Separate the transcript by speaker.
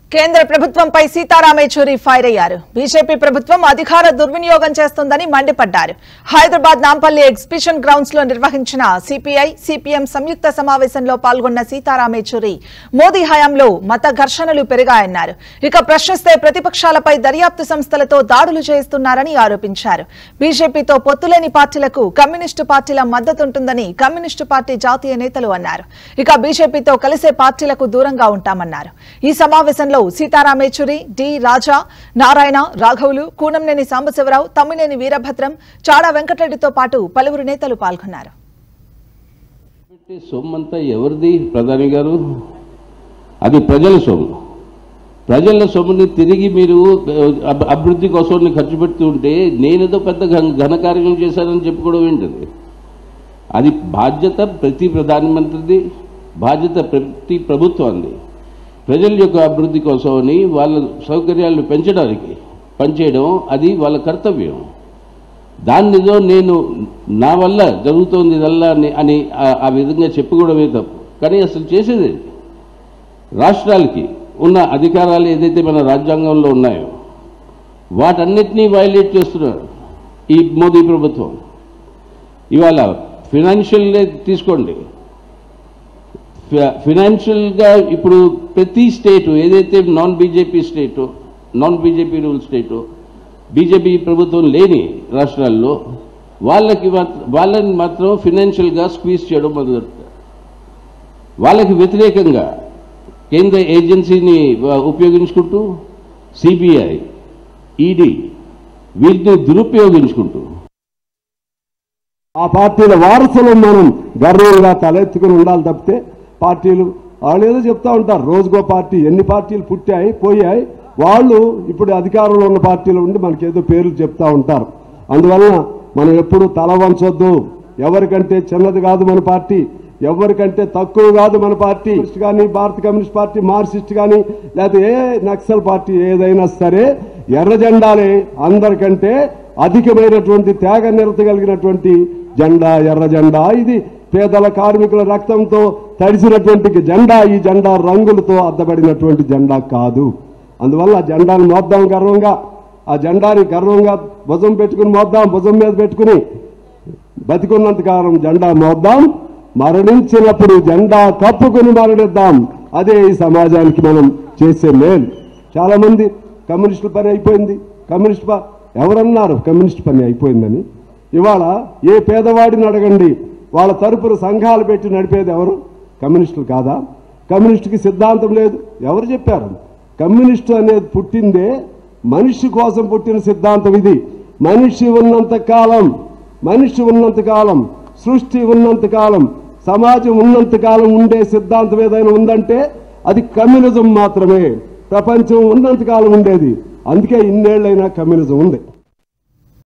Speaker 1: కేంద్ర ప్రభుత్వంపై సీతారాం యెచూరి ఫైర్ అయ్యారు బీజేపీ ప్రభుత్వం అధికార దుర్వినియోగం చేస్తోందని మండిపడ్డారు హైదరాబాద్ నాంపల్లి ఎగ్జిబిషన్ గ్రౌండ్స్ లో నిర్వహించిన సిపిఐ సిపిఎం సంయుక్త సమావేశంలో పాల్గొన్న సీతారాం యెచూరి మోదీ హయాంలో మత ఘర్షణలు పెరిగాయన్నారు ఇక ప్రశ్నిస్తే ప్రతిపక్షాలపై దర్యాప్తు సంస్థలతో దాడులు చేయిస్తున్నారని ఆరోపించారు బీజేపీతో పొత్తులేని పార్టీలకు కమ్యూనిస్టు పార్టీల మద్దతుంటుందని కమ్యూనిస్టు పార్టీ జాతీయ నేతలు అన్నారు ఇక బీజేపీతో కలిసే పార్టీలకు దూరంగా ఉంటామన్నారు ఈ సమావేశంలో సీతారాం యెచూరి డి రాజా నారాయణ రాఘవులు కూనంనేని సాంబశివరావు తమ్మినేని వీరభద్రం చాడా వెంకటరెడ్డితో పాటు పలువురు నేతలు పాల్గొన్నారు
Speaker 2: పెట్టి సొమ్మంతా ఎవరిది ప్రధాని గారు అది ప్రజల సొమ్ము ప్రజల సొమ్ముని తిరిగి మీరు అబ్- అభివృద్ధి కోసం ఖర్చు పెడుతూ ఉంటే నేనేదో పెద్ద ఘన- ఘనకార్యం చేశానని చెప్పుకోవడం ఏంటది అది బాధ్యత ప్రతి ప్రధానమంత్రిది బాధ్యత ప్రతి ప్రభుత్వాన్ని ప్రజల యొక్క అభివృద్ధి కోసమని వాళ్ళ సౌకర్యాలను పెంచడానికి పనిచేయడం అది వాళ్ళ కర్తవ్యం దాన్నిదో నేను నా వల్ల జరుగుతోంది ఇదల్లా అని- అని ఆ- ఆ విధంగా చెప్పుకోవడమే తప్పు కానీ అసలు చేసేది రాష్ట్రాలకి ఉన్న అధికారాలు ఏదైతే మన రాజ్యాంగంలో ఉన్నాయో వాటన్నిటినీ వైలేట్ చేస్తున్నారు ఈ మోదీ ప్రభుత్వం ఇవాళ ఫినాన్షియల్గా తీసుకోండి ఫి- ఫినాన్షియల్గా ఇప్పుడు ప్రతి స్టేటు ఏదైతే non BJP state non BJP rule state BJP ప్రభుత్వం లేని రాష్ట్రాల్లో వాళ్ళకి మాత్రం వాళ్ళని మాత్రం ఫినాన్షియల్గా స్క్వీజ్ చేయడం మొదలు వాళ్ళకి వ్యతిరేకంగా కేంద్ర ఏజెన్సీని ఆ, ఉపయోగించుకుంటూ సిబిఐ ఈడీ వీటిని దురుపయోగించుకుంటూ
Speaker 3: ఆ పార్టీల వారసులు మనం గర్వంగా తలెత్తుకుని ఉండాలి తప్పితే పార్టీలు వాళ్ళు ఏదో చెప్తా ఉంటారు రోజుకో పార్టీ ఎన్ని పార్టీలు పుట్టాయి పోయాయి వాళ్ళు ఇప్పుడు అధికారంలో ఉన్న పార్టీలు ఉండి మనకి ఏదో పేర్లు చెప్తా ఉంటారు అందువలన మనం ఎప్పుడు తల వంచొద్దు ఎవరికంటే చిన్నది కాదు మన పార్టీ ఎవరికంటే తక్కువ కాదు మన పార్టీ కమ్యూనిస్ట్ కానీ భారత కమ్యూనిస్ట్ పార్టీ మార్క్సిస్ట్ కానీ లేకపోతే ఏ నక్సల్ పార్టీ ఏదైనా సరే ఎర్ర జెండాలే అందరికంటే అధికమైనటువంటి త్యాగ నిరత కలిగినటువంటి జెండా ఎర్ర జెండా ఇది పేదల కార్మికుల రక్తంతో తడిసినటువంటి జెండా ఈ జెండా రంగులతో అద్దబడినటువంటి జెండా కాదు అందువల్ల ఆ జెండాను మోద్దాం గర్వంగా ఆ జెండాని గర్వంగా భుజం పెట్టుకుని మోద్దాం భుజం మీద పెట్టుకుని బతికున్నంత కాలం జెండా మోద్దాం మరణించినప్పుడు జెండా కప్పుకుని మరణిద్దాం అదే ఈ సమాజానికి మనం చేసే మేలు చాలా మంది కమ్యూనిస్టుల పని అయిపోయింది కమ్యూనిస్ట్ ప- ఎవరన్నారు కమ్యూనిస్ట్ పని అయిపోయిందని ఇవాళ ఏ పేదవాడిని అడగండి వాళ్ళ తరపున సంఘాలు పెట్టి నడిపేది ఎవరు కమ్యూనిస్టులు కాదా కమ్యూనిస్టుకి సిద్ధాంతం లేదు ఎవరు చెప్పారు కమ్యూనిస్టు అనేది పుట్టిందే మనిషి కోసం పుట్టిన సిద్ధాంతం ఇది మనిషి ఉన్నంత కాలం మనిషి ఉన్నంత కాలం సృష్టి ఉన్నంత కాలం సమాజం ఉన్నంత కాలం ఉండే సిద్ధాంతం ఏదైనా ఉందంటే అది కమ్యూనిజం మాత్రమే ప్రపంచం ఉన్నంత కాలం ఉండేది అందుకే ఇన్నేళ్లైనా కమ్యూనిజం ఉంది